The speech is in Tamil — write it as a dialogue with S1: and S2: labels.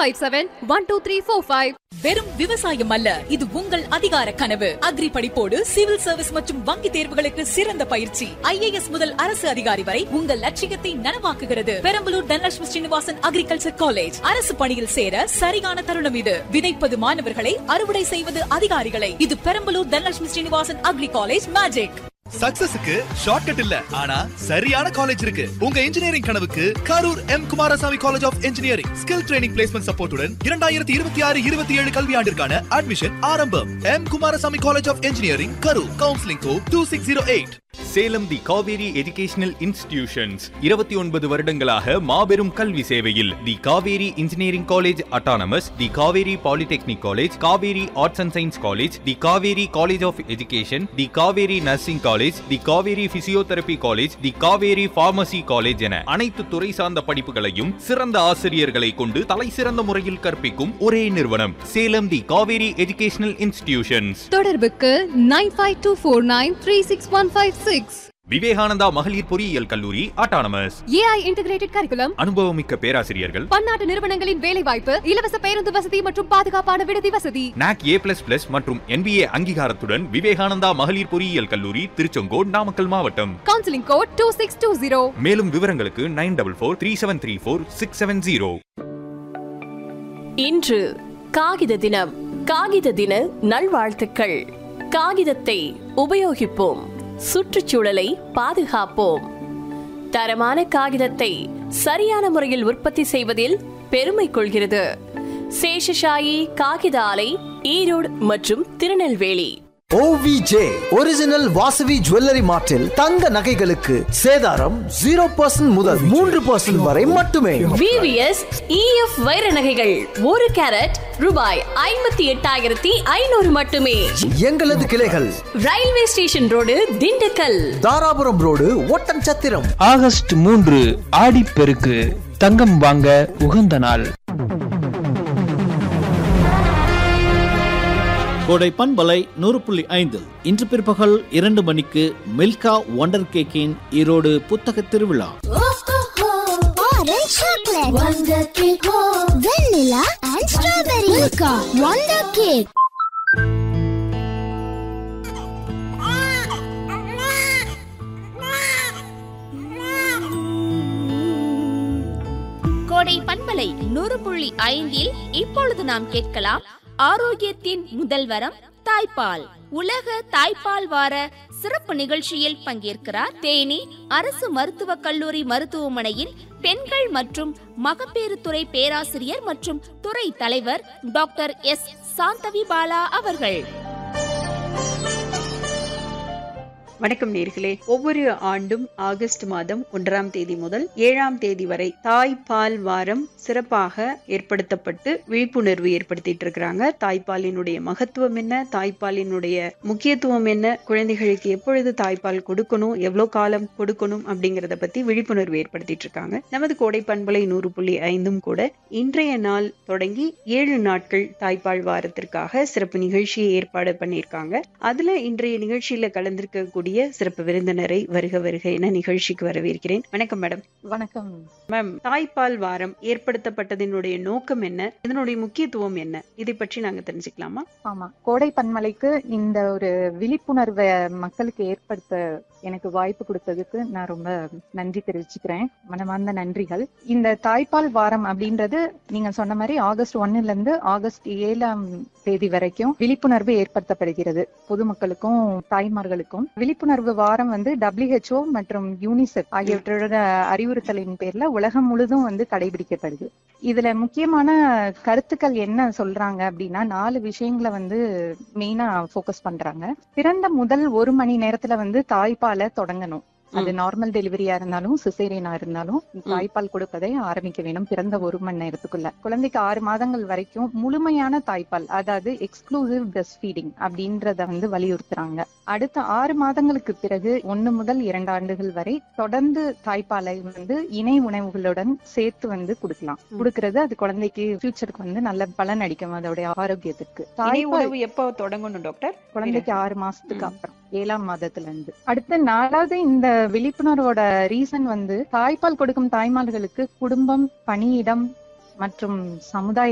S1: Five seven one two three four five
S2: வெறும் விவசாயம் அல்ல இது உங்கள் அதிகார கனவு அக்ரி படிப்போடு சிவில் சர்வீஸ் மற்றும் வங்கி தேர்வுகளுக்கு சிறந்த பயிற்சி ஐஏஎஸ் முதல் அரசு அதிகாரி வரை உங்கள் லட்சியத்தை நனவாக்குகிறது பெரம்பலூர் தனலட்சுமி ஸ்ரீனிவாசன் அக்ரிகல்ச்சர் காலேஜ் அரசு பணியில் சேர சரியான தருணம் இது விதைப்பது மாணவர்களை அறுவடை செய்வது அதிகாரிகளை இது Perambalur Dhanalakshmi Srinivasan agri college magic
S3: சக்சஸுக்கு ஷார்ட்கட் இல்ல ஆனா சரியான காலேஜ் இருக்கு உங்க இன்ஜினியரிங் கனவுக்கு Karur M Kumarasamy college of engineering skill training placement சப்போர்ட்டுடன் இரண்டாயிரத்தி இருபத்தி ஆறு இருபத்தி ஏழு கல்வியாண்டிற்கான அட்மிஷன் ஆரம்பம் M Kumarasamy college of engineering Karur counselling code two six zero eight
S4: Salem the Kaveri educational institutions இருபத்தி ஒன்பது வருடங்களாக மாபெரும் கல்வி சேவையில் the Kaveri engineering college autonomous the Kaveri polytechnic college Kaveri arts and science college the Kaveri college of education the Kaveri nursing college the Kaveri physiotherapy college the Kaveri pharmacy college என அனைத்து துறை சார்ந்த படிப்புகளையும் சிறந்த ஆசிரியர்களை கொண்டு தலை சிறந்த முறையில் கற்பிக்கும் ஒரே நிறுவனம் Salem the Kaveri educational institutions
S1: தொடர்புக்கு nine five two four nine three six one five six
S4: Vivekananda மகளிர் பொறியியல் கல்லூரி அட்டானமஸ்
S1: ஏஐ இன்டிகிரேட்டட் கரிக்குலம்
S4: அனுபவமிக்க பேராசிரியர்கள்
S1: பன்னாட்டு நிறுவனங்களின் வேலைவாய்ப்பு இலவச பேருந்து வசதி மற்றும் பாதுகாப்பான விடுதி வசதி
S4: நாக் ஏ பிளஸ் பிளஸ் மற்றும் என்பிஏ அங்கீகாரத்துடன் விவேகானந்தா மகளிர் பொறியியல் கல்லூரி திருச்செங்கோடு நாமக்கல் மாவட்டம்
S1: counselling code two six two zero
S4: மேலும் விவரங்களுக்கு nine double four three seven three four six seven zero
S5: இன்று காகித தினம் காகித தின நல்வாழ்த்துக்கள் காகிதத்தை உபயோகிப்போம் சுற்றுச்சூழலை பாதுகாப்போம் தரமான காகிதத்தை சரியான முறையில் உற்பத்தி செய்வதில் பெருமை கொள்கிறது சேஷசாயி காகித ஆலை ஈரோடு மற்றும் Tirunelveli
S6: OVJ original Vasavi jewellery மார்ட்டில் தங்க நகைகளுக்கு சேதாரம் ஜீரோ பர்சன்ட் முதல் மூன்று பர்சன்ட் வரை மட்டுமே
S5: விவிஎஸ் இஎஃப் வைர நகைகள் ஒரு கேரட் ரூபாய் ஐம்பத்தி எட்டாயிரத்தி ஐநூறு மட்டுமே
S6: எங்களது கிளைகள்
S5: railway station road Dindigul
S6: Dharapuram road Oddanchatram
S7: August மூன்று ஆடிப்பெருக்கு தங்கம் வாங்க உகந்த நாள்
S8: கோடை பண்பலை நூறு புள்ளி ஐந்து இன்று பிற்பகல் இரண்டு மணிக்கு மில்கா ஒண்டர் கேக்கின் ஈரோடு புத்தக திருவிழா
S9: Orange chocolate, Wonder Cake, Vanilla and Strawberry, Milka, Wonder Cake.
S10: கோடை பண்பலை நூறு புள்ளி ஐந்தில் இப்பொழுது நாம் கேட்கலாம் ஆரோக்கியத்தின் முதல் வரம் தாய்ப்பால் உலக தாய்ப்பால் வார சிறப்பு நிகழ்ச்சியில் பங்கேற்கிறார் தேனி அரசு மருத்துவக் கல்லூரி மருத்துவமனையின் பெண்கள் மற்றும் மகப்பேறு துறை பேராசிரியர் மற்றும் துறை தலைவர் டாக்டர் எஸ் சாந்தவி பாலா அவர்கள்
S11: வணக்கம் நேர்களே ஒவ்வொரு ஆண்டும் ஆகஸ்ட் மாதம் ஒன்றாம் தேதி முதல் ஏழாம் தேதி வரை தாய்ப்பால் வாரம் சிறப்பாக ஏற்படுத்தப்பட்டு விழிப்புணர்வு ஏற்படுத்திட்டு இருக்கிறாங்க தாய்ப்பாலினுடைய மகத்துவம் என்ன தாய்ப்பாலினுடைய முக்கியத்துவம் என்ன குழந்தைகளுக்கு எப்பொழுது தாய்ப்பால் கொடுக்கணும் எவ்வளவு காலம் கொடுக்கணும் அப்படிங்கறத பத்தி விழிப்புணர்வு ஏற்படுத்திட்டு இருக்காங்க நமது கோடை பண்பலை நூறு புள்ளி ஐந்தும் கூட இன்றைய நாள் தொடங்கி ஏழு நாட்கள் தாய்ப்பால் வாரத்திற்காக சிறப்பு நிகழ்ச்சியை ஏற்பாடு பண்ணியிருக்காங்க அதுல இன்றைய நிகழ்ச்சியில கலந்திருக்கக்கூடிய சிறப்பு விருந்தினரை வருக வருக என நிகழ்ச்சிக்கு வரவேற்கிறேன் வணக்கம் மேடம்
S12: வணக்கம்
S11: மேம் தாய்ப்பால் வாரம் ஏற்படுத்தப்பட்டதனுடைய நோக்கம் என்ன இதனுடைய முக்கியத்துவம் என்ன இதை பற்றி நாங்க தெரிஞ்சுக்கலாமா
S12: ஆமா கோடை பன்மலைக்கு இந்த ஒரு விழிப்புணர்வை மக்களுக்கு ஏற்படுத்த எனக்கு வாய்ப்பு கொடுத்ததுக்கு நான் ரொம்ப நன்றி தெரிவிச்சுக்கிறேன் மனமார்ந்த நன்றிகள் இந்த தாய்ப்பால் வாரம் அப்படின்றது நீங்க சொன்ன மாதிரி ஆகஸ்ட் ஒன்னுல இருந்து ஆகஸ்ட் ஏழாம் தேதி வரைக்கும் விழிப்புணர்வு ஏற்படுத்தப்படுகிறது பொதுமக்களுக்கும் தாய்மார்களுக்கும் விழிப்புணர்வு வாரம் வந்து டபிள்யூஹெச்ஓ மற்றும் யூனிசெஃப் ஆகியவற்றோட அறிவுறுத்தலின் பேர்ல உலகம் முழுதும் வந்து கடைபிடிக்கப்படுது இதுல முக்கியமான கருத்துக்கள் என்ன சொல்றாங்க அப்படின்னா நாலு விஷயங்களை வந்து மெயினா ஃபோக்கஸ் பண்றாங்க பிறந்த முதல் ஒரு மணி நேரத்துல வந்து தாய்ப்பாலை தொடங்கணும் அது நார்மல் டெலிவரியா இருந்தாலும் சிசேரியனா இருந்தாலும் தாய்ப்பால் கொடுப்பதை ஆரம்பிக்க வேணும் பிறந்த ஒரு மணி நேரத்துக்குள்ள குழந்தைக்கு ஆறு மாதங்கள் வரைக்கும் முழுமையான தாய்ப்பால் அதாவது எக்ஸ்க்ளூசிவ் பிரஸ்ட் ஃபீடிங் அப்படின்றத வந்து வலியுறுத்துறாங்க அடுத்த ஆறு மாதங்களுக்கு பிறகு ஒன்னு முதல் இரண்டு ஆண்டுகள் வரை தொடர்ந்து தாய்ப்பாலை வந்து இணை உணவுகளுடன் சேர்த்து வந்து கொடுக்கலாம் கொடுக்கறது அது குழந்தைக்கு ஃபியூச்சருக்கு வந்து நல்ல பலன் அளிக்கும் அதோடைய ஆரோக்கியத்துக்கு
S11: இணை உணவு எப்போ தொடங்கணும் டாக்டர்
S12: குழந்தைக்கு ஆறு மாசத்துக்கு அப்புறம் ஏழாம் மாதத்துல இருந்து அடுத்த நாலாவது இந்த விழிப்புணர்வோட ரீசன் வந்து தாய்ப்பால் கொடுக்கும் தாய்மார்களுக்கு குடும்பம் பணியிடம் மற்றும் சமுதாய